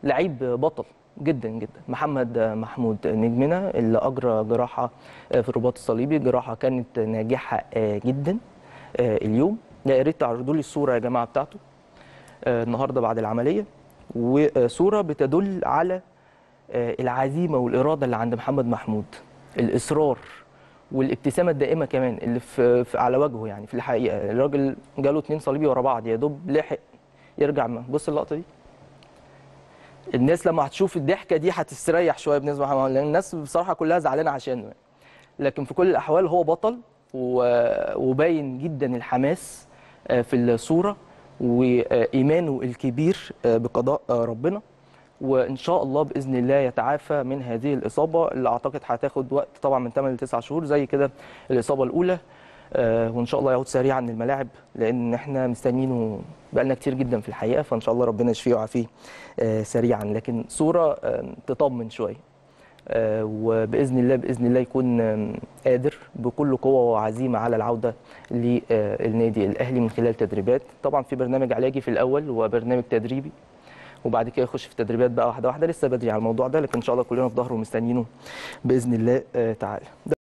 لعيب بطل جدا جدا محمد محمود نجمنا اللي اجرى جراحه في الرباط الصليبي جراحه كانت ناجحه جدا اليوم يا ريت تعرضوا لي الصوره يا جماعه بتاعته النهارده بعد العمليه وصوره بتدل على العزيمه والاراده اللي عند محمد محمود الاصرار والابتسامه الدائمه كمان اللي في, في على وجهه يعني في الحقيقه الراجل جاله اتنين صليبي ورا بعض يا دوب لحق يرجع بص اللقطه دي الناس لما هتشوف الضحكه دي هتستريح شويه بالنسبه لمحمد لان الناس بصراحه كلها زعلانه عشانه لكن في كل الاحوال هو بطل وباين جدا الحماس في الصوره وايمانه الكبير بقضاء ربنا وان شاء الله باذن الله يتعافى من هذه الاصابه اللي اعتقد هتاخد وقت طبعا من 8 ل 9 شهور زي كده الاصابه الاولى وان شاء الله يعود سريعا للملاعب لان احنا مستنيينه بقالنا كتير جدا في الحقيقه فان شاء الله ربنا يشفيه ويعافيه سريعا لكن صوره تطمن شويه وباذن الله باذن الله يكون قادر بكل قوه وعزيمه على العوده للنادي الاهلي من خلال تدريبات طبعا في برنامج علاجي في الاول وبرنامج تدريبي وبعد كده يخش في تدريبات بقى واحده واحده لسه بدري على الموضوع ده لكن ان شاء الله كلنا في ظهره ومستنيينه باذن الله تعالى